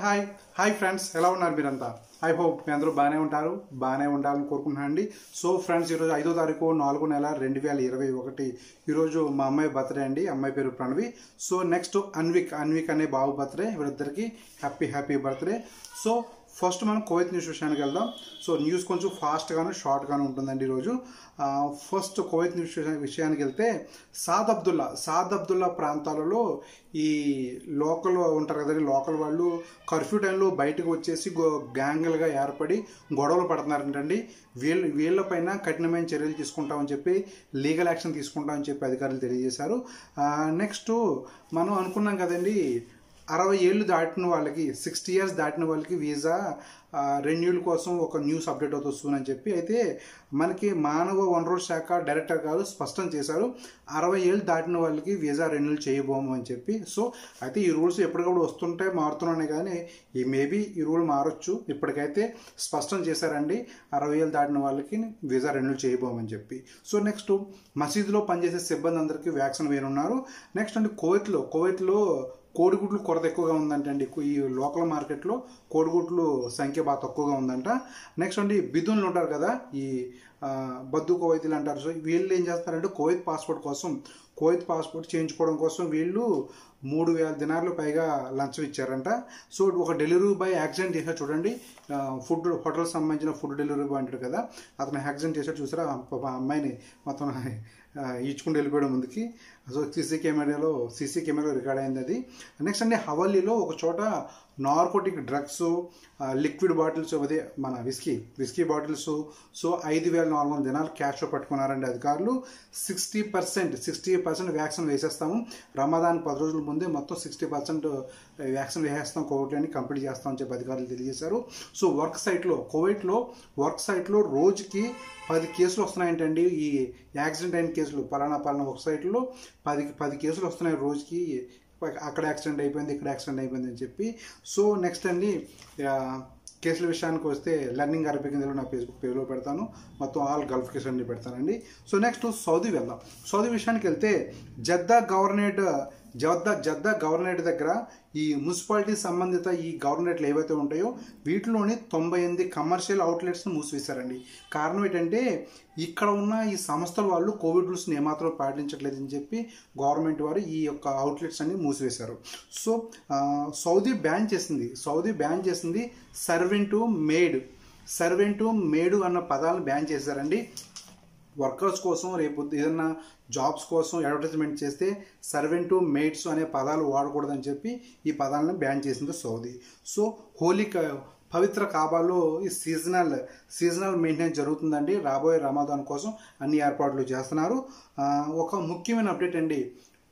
hi hi friends ఎలా ఉన్నారు మీరంతా ఐ హోప్ మీ అందరూ బాగానే ఉంటారు బాగానే ఉండాలని కోరుకుంటున్నాను అండి సో ఫ్రెండ్స్ ఈరోజు ఐదో తారీఖు నాలుగో నెల రెండు వేల ఇరవై ఒకటి ఈరోజు మా అమ్మాయి బర్త్డే అండి అమ్మాయి పేరు ప్రణవి సో నెక్స్ట్ అన్విక్ అన్విక్ అనే బాబు బర్త్డే వీళ్ళిద్దరికి happy happy birthday so first మనం కోవిడ్ న్యూస్ విషయానికి వెళ్దాం సో న్యూస్ కొంచెం ఫాస్ట్గాను షార్ట్గాను ఉంటుందండి ఈరోజు ఆ, ఫస్ట్ కోవిడ్ న్యూస్ విషయా- విషయానికి వెళ్తే సాద్ అబ్దుల్లా సాద్ అబ్దుల్లా ప్రాంతాలలో ఈ లోకల్ ఉంటారు కదండి లోకల్ వాళ్ళు కర్ఫ్యూ టైంలో బయటకు వచ్చేసి గో- గ్యాంగులుగా ఏర్పడి గొడవలు పడుతున్నారంటండి వీళ్ళ వీళ్ళపైన కఠినమైన చర్యలు తీసుకుంటామని చెప్పి లీగల్ యాక్షన్ తీసుకుంటామని చెప్పి అధికారులు తెలియజేశారు నెక్స్ట్ మనం అనుకున్నాం కదండి అరవై ఏళ్ళు దాటిన వాళ్ళకి సిక్స్టీ ఇయర్స్ దాటిన వాళ్ళకి వీసా రెన్యూల్ కోసం ఒక న్యూస్ అప్డేట్ అవుతుంది soon అని చెప్పి అయితే మనకి మానవ వనరుల శాఖ డైరెక్టర్ గారు స్పష్టం చేశారు అరవై ఏళ్ళు దాటిన వాళ్ళకి వీసా రెన్యూల్ చేయబోము అని చెప్పి సో అయితే ఈ రూల్స్ ఎప్పటికప్పుడు వస్తుంటే మారుతున్నాయి కానీ ఈ మేబీ ఈ రూల్ మారొచ్చు ఇప్పటికైతే స్పష్టం చేశారండి అరవై ఏళ్ళు దాటిన వాళ్ళకి వీసా రెన్యూల్ చేయబోమని చెప్పి సో నెక్స్ట్ మసీదులో పనిచేసే సిబ్బంది అందరికీ వ్యాక్సిన్ వేరున్నారు నెక్స్ట్ అంటే కోవిత్లో కోవిత్లో కోడిగుడ్లు కొరత ఎక్కువగా ఉందంట అండి ఈ లోకల్ మార్కెట్లో కోడిగుడ్లు సంఖ్య బాగా తక్కువగా ఉందంట నెక్స్ట్ అండి బిదున్లు ఉంటారు కదా ఈ ఆ, బద్దు కోవైతులు అంటారు సో వీళ్ళు ఏం చేస్తారంటే కోవిత్ పాస్పోర్ట్ కోసం కోవిత్ పాస్పోర్ట్ చేయించుకోవడం కోసం వీళ్ళు మూడు వేల దినార్లు పైగా లంచం ఇచ్చారంట సో ఒక డెలివరీ బాయ్ యాక్సిడెంట్ చేశాడు చూడండి ఆ, ఫుడ్ హోటల్ సంబంధించిన ఫుడ్ డెలివరీ బాయ్ అంటాడు కదా అతను యాక్సిడెంట్ చేశాడు చూసారా ఆ పాప ఆ అమ్మాయిని మొత్తం ఆ, ఈడ్చుకుంటూ వెళ్ళిపోయాడు ముందుకి సో సీసీ కెమెరాలో సీసీ కెమెరాలో రికార్డ్ అయింది అది నెక్స్ట్ అండి హవల్లీలో ఒక చోట నార్కోటిక్ డ్రగ్స్ లిక్విడ్ బాటిల్స్ అదే మన విస్కీ విస్కీ బాటిల్స్ సో ఐదు వేల నాలుగు వందల దినాలు క్యాష్లో పట్టుకున్నారండి అధికారులు sixty percent sixty percent vaccine వేసేస్తాము రమదాన్ పది రోజుల ముందే మొత్తం సిక్స్టీ పర్సెంట్ వ్యాక్సిన్ వేసేస్తాం కోవిడ్ అని కంప్లీట్ చేస్తామని చెప్పి అధికారులు తెలియజేశారు సో వర్క్ సైట్లో కోవిడ్లో వర్క్ సైట్లో రోజుకి పది కేసులు వస్తున్నాయంటండి ఈ యాక్సిడెంట్ అయిన కేసులు పలానా పలానా ఒక సైట్లో పది పది కేసులు వస్తున్నాయి రోజుకి అక్కడ యాక్సిడెంట్ అయిపోయింది ఇక్కడ యాక్సిడెంట్ అయిపోయింది అని చెప్పి సో నెక్స్ట్ అండి ఆ, కేసుల విషయానికి వస్తే లెర్నింగ్ అరబిక్ ఇందులో నా ఫేస్బుక్ పేజ్లో పెడతాను మొత్తం ఆల్ గల్ఫ్ కేసులు అన్ని పెడతానండి సో నెక్స్ట్ సౌదీ వెళ్దాం సౌదీ విషయానికి వెళ్తే జద్దా గవర్నరేట్ జద్దా జద్దా గవర్నరేట్ దగ్గర ఈ మున్సిపాలిటీ సంబంధిత ఈ గవర్నరేట్లు ఏవైతే ఉంటాయో వీటిలోని తొంభై ఎనిమిది కమర్షియల్ అవుట్లెట్స్ని మూసివేశారండి కారణం ఏంటంటే ఇక్కడ ఉన్న ఈ సంస్థల వాళ్ళు కోవిడ్ రూల్స్ని ఏమాత్రం పాటించట్లేదని చెప్పి గవర్నమెంట్ వారు ఈ యొక్క అవుట్లెట్స్ అన్ని మూసివేశారు సో ఆ, సౌదీ బ్యాన్ చేసింది సౌదీ బ్యాన్ చేసింది సర్వెంటు మేడ్ సర్వెంటు మేడు అన్న పదాలను బ్యాన్ చేశారండి వర్కర్స్ కోసం రేపు ఏదన్నా జాబ్స్ కోసం అడ్వర్టైజ్మెంట్ చేస్తే సర్వెంటు మేట్స్ అనే పదాలు వాడకూడదని చెప్పి ఈ పదాలను బ్యాన్ చేసింది సౌదీ సో హోలీ క- పవిత్ర కాబాలో ఈ సీజనల్ సీజనల్ మెయింటెనెన్స్ జరుగుతుందండి రాబోయే రమాదాన్ కోసం అన్ని ఏర్పాట్లు చేస్తున్నారు ఆ, ఒక ముఖ్యమైన అప్డేట్ అండి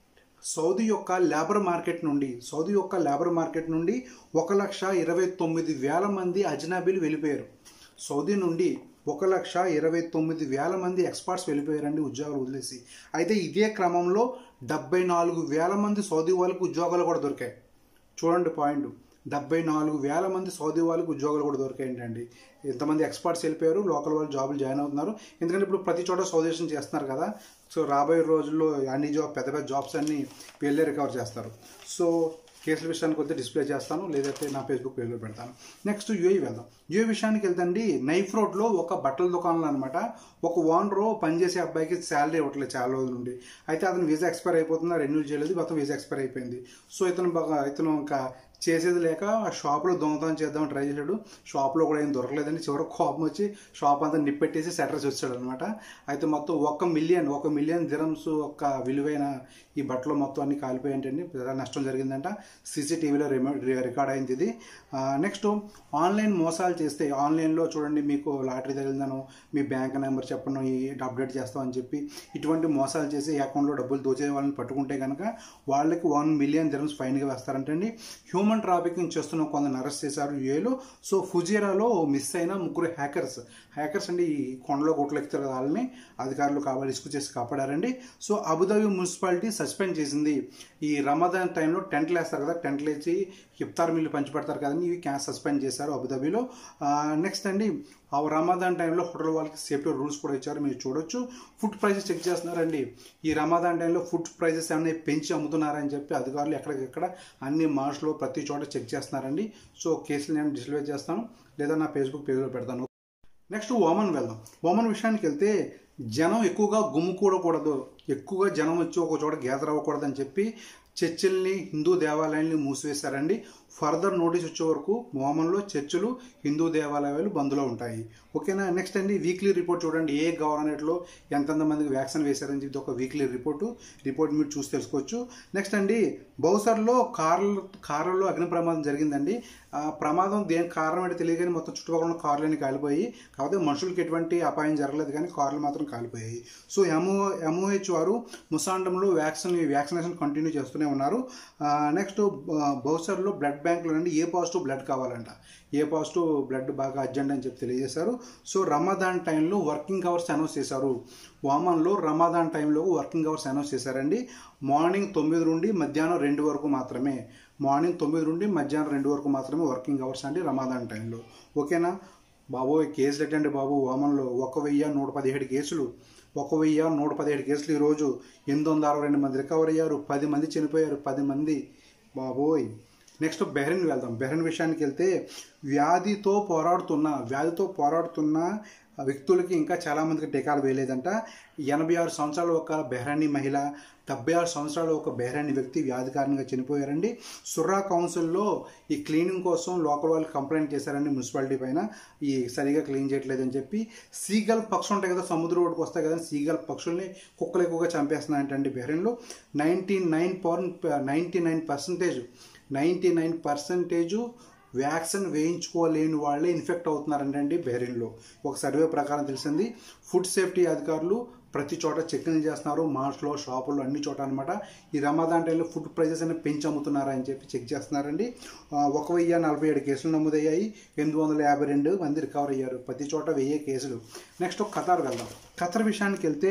సౌదీ యొక్క లేబర్ మార్కెట్ నుండి సౌదీ యొక్క లేబర్ మార్కెట్ నుండి ఒక లక్ష ఇరవై తొమ్మిది వేల మంది అజనాబీలు వెళ్ళిపోయారు సౌదీ నుండి ఒక లక్ష ఇరవై తొమ్మిది వేల మంది ఎక్స్పర్ట్స్ వెళ్ళిపోయారండి ఉద్యోగాలు వదిలేసి అయితే ఇదే క్రమంలో డెబ్బై నాలుగు వేల మంది సౌదీ వాళ్ళకి ఉద్యోగాలు కూడా దొరికాయి చూడండి పాయింట్ డెబ్బై నాలుగు వేల మంది సౌదీ వాళ్ళకి ఉద్యోగాలు కూడా దొరికాయండి ఎంతమంది ఎక్స్పర్ట్స్ వెళ్ళిపోయారు లోకల్ వాళ్ళు జాబులు జాయిన్ అవుతున్నారు ఎందుకంటే ఇప్పుడు ప్రతి చోట సౌదేశం చేస్తున్నారు కదా సో రాబోయే రోజుల్లో అన్ని జాబ్ పెద్ద పెద్ద జాబ్స్ అన్ని వీళ్ళే రికవర్ చేస్తారు సో కేసుల విషయానికి వస్తే డిస్ప్లే చేస్తాను లేదంటే నా ఫేస్బుక్ పేజ్లో పెడతాను నెక్స్ట్ యూఏ వెళ్దాం యూఏ విషయానికి వెళ్తండి నైఫ్ రోడ్లో ఒక బట్టల దుకాణంలో అనమాట ఒక ఓనరు పనిచేసే అబ్బాయికి శాలరీ ఇవ్వట్లేదు చాలా రోజుల నుండి అయితే అతను వీసా ఎక్స్పైర్ అయిపోతుందా రెన్యూల్ చేయలేదు మొత్తం వీసా ఎక్స్పైర్ అయిపోయింది సో ఇతను బాగా ఇతను ఇంకా చేసేది లేక ఆ షాప్లో దొంగతనం చేద్దామని ట్రై చేశాడు షాప్లో కూడా ఏం దొరకలేదని చివరికి కోపం వచ్చి షాప్ అంతా నిప్పెట్టేసి సెటర్స్ వచ్చాడు అనమాట అయితే మొత్తం ఒక మిలియన్ ఒక మిలియన్ దిరమ్స్ ఒక విలువైన ఈ బట్టలు మొత్తం అన్ని కాలిపోయాయంటండి పెద్ద నష్టం జరిగిందంట సీసీటీవీలో రికార్డ్ అయింది ఇది నెక్స్ట్ ఆన్లైన్ మోసాలు చేస్తే ఆన్లైన్లో చూడండి మీకు లాటరీ తగిలిందనో మీ బ్యాంక్ నెంబర్ చెప్పను ఈ అప్డేట్ చేస్తామని చెప్పి ఇటువంటి మోసాలు చేసి అకౌంట్లో డబ్బులు దోచే వాళ్ళని పట్టుకుంటే కనుక వాళ్ళకి వన్ మిలియన్ దిరమ్స్ ఫైన్గా వేస్తారంటండి హ్యూమన్ ట్రాఫికింగ్ చేస్తున్న కొందరు అరెస్ట్ చేశారు యూఏలో సో ఫుజీరాలో మిస్ అయిన ముగ్గురు హ్యాకర్స్ హ్యాకర్స్ అండి ఈ కొండలో గుట్లు ఎక్కుతారు కదా వాళ్ళని అధికారులు కావాలి రిస్క్ చేసి కాపాడారండి సో అబుదాబి మున్సిపాలిటీ సస్పెండ్ చేసింది ఈ రమదాన్ టైంలో టెంట్లు వేస్తారు కదా టెంట్లు వేసి ఇఫ్తార్ మిల్లు పంచిపెడతారు కదండి ఇవి క్యాన్స్ సస్పెండ్ చేశారు అబుదాబిలో నెక్స్ట్ అండి ఆ రమాదాన్ టైంలో హోటల్ వాళ్ళకి సేఫ్టీ రూల్స్ కూడా ఇచ్చారు మీరు చూడొచ్చు ఫుడ్ ప్రైసెస్ చెక్ చేస్తున్నారండి ఈ రమాదాన్ టైంలో ఫుడ్ ప్రైసెస్ ఏమైనా పెంచి అమ్ముతున్నారని చెప్పి అధికారులు ఎక్కడికెక్కడ అన్ని మార్ష్లో ప్రతి చోట చెక్ చేస్తున్నారండి సో కేసులు నేను డిస్ప్లే చేస్తాను లేదా నా ఫేస్బుక్ పేజ్లో పెడతాను నెక్స్ట్ ఓమన్ వెళ్దాం ఓమన్ విషయానికి వెళ్తే జనం ఎక్కువగా గుమ్ముకూడకూడదు ఎక్కువగా జనం వచ్చి ఒక చోట గ్యాదర్ అవ్వకూడదని చెప్పి చర్చిల్ని హిందూ దేవాలయాల్ని మూసివేశారండి ఫర్దర్ నోటీస్ వచ్చే వరకు ఓమన్లో చర్చిలు హిందూ దేవాలయాలు బంద్లో ఉంటాయి ఓకేనా నెక్స్ట్ అండి వీక్లీ రిపోర్ట్ చూడండి ఏ గవర్నమెంట్లో ఎంతెంత మందికి వ్యాక్సిన్ వేశారని చెప్పి ఒక వీక్లీ రిపోర్టు రిపోర్ట్ మీరు చూసి తెలుసుకోవచ్చు నెక్స్ట్ అండి బౌసర్లో కార్లు కార్లలో అగ్ని ప్రమాదం జరిగిందండి ఆ ప్రమాదం దేని కారణం ఏంటో తెలియదు కానీ మొత్తం చుట్టుపక్కల ఉన్న కార్లన్నీ కాలిపోయి కాకపోతే మనుషులకి ఎటువంటి అపాయం జరగలేదు కానీ కార్లు మాత్రం కాలిపోయాయి సో ఎంఓ ఎంఓహెచ్ వారు ముసాండంలో వ్యాక్సిన్ వ్యాక్సినేషన్ కంటిన్యూ చేస్తూనే ఉన్నారు నెక్స్ట్ బౌసర్లో బ్లడ్ బ్యాంకులో నుండి ఏ పాజిటివ్ బ్లడ్ కావాలంట ఏ పాజిటివ్ బ్లడ్ బాగా అర్జెంట్ అని చెప్పి తెలియజేశారు సో రమదాన్ టైంలో వర్కింగ్ అవర్స్ అనౌన్స్ చేశారు వామన్లో రమదాన్ టైంలో వర్కింగ్ అవర్స్ అనౌన్స్ చేశారండి మార్నింగ్ తొమ్మిది నుండి మధ్యాహ్నం రెండు వరకు మాత్రమే మార్నింగ్ తొమ్మిది నుండి మధ్యాహ్నం రెండు వరకు మాత్రమే వర్కింగ్ అవర్స్ అండి రమాదాన్ టైంలో ఓకేనా బాబు కేసులు ఎట్టండి బాబు వామన్లో ఒక వెయ్యి నూట పదిహేడు కేసులు ఒక వెయ్యి నూట పదిహేడు కేసులు ఈరోజు ఎనిమిది వందల అరవై రెండు మంది రికవర్ అయ్యారు పది మంది చనిపోయారు పది మంది బాబోయ్ నెక్స్ట్ బెహ్రెన్ వెళ్దాం బెహ్రెన్ విషయానికి వెళ్తే వ్యాధితో పోరాడుతున్న వ్యాధితో పోరాడుతున్న వ్యక్తులకి ఇంకా చాలామందికి టీకాలు వేయలేదంట ఎనభై ఆరు సంవత్సరాల ఒక బెహ్రానీ మహిళ డెబ్బై ఆరు సంవత్సరాల ఒక బెహ్రానీ వ్యక్తి వ్యాధి కారణంగా చనిపోయారండి సుర్రా కౌన్సిల్లో ఈ క్లీనింగ్ కోసం లోకల్ వాళ్ళు కంప్లైంట్ చేశారండి మున్సిపాలిటీ పైన ఈ సరిగా క్లీన్ చేయట్లేదని చెప్పి సీగల్ పక్షులు ఉంటాయి కదా సముద్రం ఒడ్డుకు వస్తాయి కదా సీగల్ పక్షుల్ని కుక్కలు ఎక్కువగా చంపేస్తున్నాయంటండి బెహ్రెన్లో ninety nine point ninety nine percentage ninety nine percentage vaccine వేయించుకోలేని వాళ్ళే ఇన్ఫెక్ట్ అవుతున్నారంటండి బెహ్రెన్లో ఒక సర్వే ప్రకారం తెలిసింది ఫుడ్ సేఫ్టీ అధికారులు ప్రతి చోట చెక్కింగ్ చేస్తున్నారు మార్ట్స్లో షాపుల్లో అన్ని చోట అనమాట ఈ రమాదాన్ టైంలో ఫుడ్ ప్రైజెస్ అనేవి పెంచి అమ్ముతున్నారా అని చెప్పి చెక్ చేస్తున్నారండి ఒక వెయ్యి నలభై ఏడు కేసులు నమోదయ్యాయి ఎనిమిది వందల యాభై రెండు మంది రికవర్ అయ్యారు ప్రతి చోట వెయ్యే కేసులు నెక్స్ట్ ఖతార్ వెళ్దాం ఖతర్ విషయానికి వెళ్తే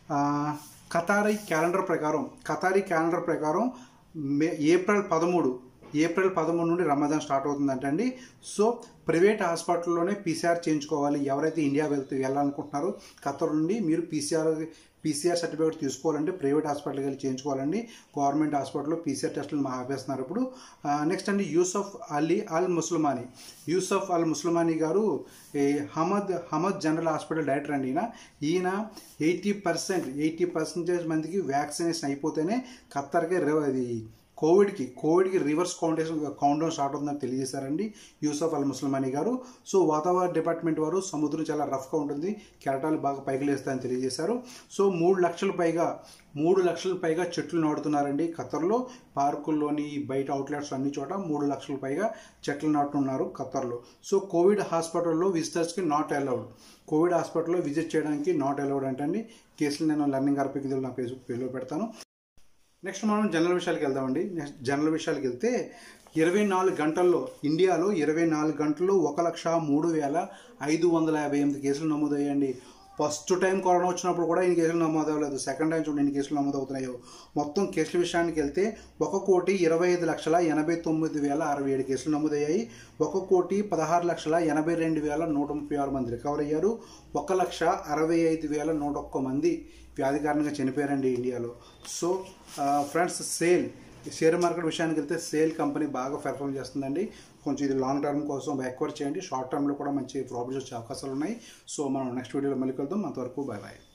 ఖతారీ క్యాలెండర్ ప్రకారం ఖతారీ క్యాలెండర్ ప్రకారం మే ఏప్రిల్ పదమూడు ఏప్రిల్ పదమూడు నుండి రమదాన్ స్టార్ట్ అవుతుందంట అండి సో ప్రైవేట్ హాస్పిటల్లోనే పీసీఆర్ చేయించుకోవాలి ఎవరైతే ఇండియా వెళ్తూ వెళ్ళాలనుకుంటున్నారో ఖతర్ నుండి మీరు పీసీఆర్ పీసీఆర్ సర్టిఫికేట్ తీసుకోవాలంటే ప్రైవేట్ హాస్పిటల్కి వెళ్ళి చేయించుకోవాలండి గవర్నమెంట్ హాస్పిటల్లో పీసీఆర్ టెస్టులు మా ఆపేస్తున్నారు ఇప్పుడు నెక్స్ట్ అండి యూసఫ్ అలీ అల్ ముస్లిమానీ యూసఫ్ అల్ ముస్లిమానీ గారు ఈ Hamad Hamad general hospital director అండి ఈయన ఈయన ఎయిటీ పర్సెంట్ ఎయిటీ పర్సెంటేజ్ మందికి వ్యాక్సినేషన్ అయిపోతేనే ఖత్తర్కి అది కోవిడ్కి కోవిడ్కి రివర్స్ కౌంటేషన్ కౌంటౌన్ స్టార్ట్ అవుతుందని తెలియజేశారండి యూసఫ్ అల్ ముస్లిమానీ గారు సో వాతావరణ డిపార్ట్మెంట్ వారు సముద్రం చాలా రఫ్గా ఉంటుంది కెరటాలు బాగా పైకి లేస్తాయని తెలియజేశారు సో మూడు లక్షల పైగా మూడు లక్షల పైగా చెట్లు నాటుతున్నారండి ఖత్తర్లో పార్కుల్లోని బయట అవుట్లెట్స్ అన్ని చోట మూడు లక్షల పైగా చెట్లు నాటుతున్నారు ఖత్తర్లో సో కోవిడ్ హాస్పిటల్లో విజిటర్స్కి నాట్ అలౌడ్ కోవిడ్ హాస్పిటల్లో విజిట్ చేయడానికి నాట్ అలౌడ్ అంటే కేసులు నేను లర్నింగ్ ఆర్పికి నా ఫేస్బుక్ పేజ్లో పెడతాను నెక్స్ట్ మనం జనరల్ విషయాలకు వెళ్దామండి నెక్స్ట్ జనరల్ విషయాలకు వెళ్తే ఇరవై నాలుగు గంటల్లో ఇండియాలో ఇరవై నాలుగు గంటల్లో ఒక లక్ష మూడు వేల ఐదు వందల యాభై ఎనిమిది కేసులు నమోదయ్యాయండి ఫస్ట్ టైం కరోనా వచ్చినప్పుడు కూడా ఇన్ని కేసులు నమోదు అవ్వలేదు సెకండ్ టైం చూడండి ఎన్ని కేసులు నమోదు అవుతున్నాయో మొత్తం కేసుల విషయానికి వెళ్తే ఒక కోటి ఇరవై ఐదు లక్షల ఎనభై తొమ్మిది వేల అరవై ఏడు కేసులు నమోదయ్యాయి ఒక కోటి పదహారు లక్షల ఎనభై రెండు వేల నూట ముప్పై ఆరు మంది రికవర్ అయ్యారు ఒక లక్ష అరవై ఐదు వేల నూట ఒక్క మంది వ్యాధి కారణంగా చనిపోయారండి ఇండియాలో so friends sale share market విషయానికి వెళ్తే సేల్ కంపెనీ బాగా పెర్ఫామ్ చేస్తుందండి కొంచెం ఇది లాంగ్ టర్మ్ కోసం ఎక్వైర్ చేయండి షార్ట్ టర్మ్లో కూడా మంచి ప్రాఫిట్స్ వచ్చే అవకాశాలు ఉన్నాయి సో మనం నెక్స్ట్ వీడియోలో మళ్ళీ కలుద్దాం అంతవరకు బాయ్ బాయ్